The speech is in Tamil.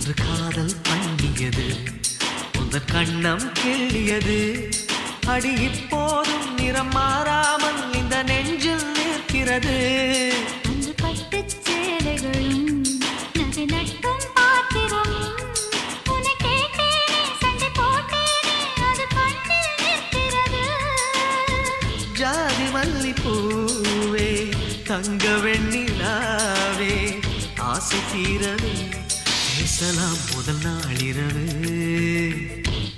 அன்று காதல் பண்ணியது உந்தன் கண்ணம் கிள்ளியது அடி இப்போதும் நிறம் மாறாமல் இந்த நெஞ்சில் நிற்கிறது அன்று பட்டுச் சேலைகளும் நகை நட்டும் பாத்திரம் உன்னை கேட்டேனே சண்டை போட்டேனே அது கண்ணில் நிற்கிறது ஜாதி மல்லி பூவே தங்க வெண்ணிலாவே ஆசை தீரவே பேசலாம் முதல் நாளிரவு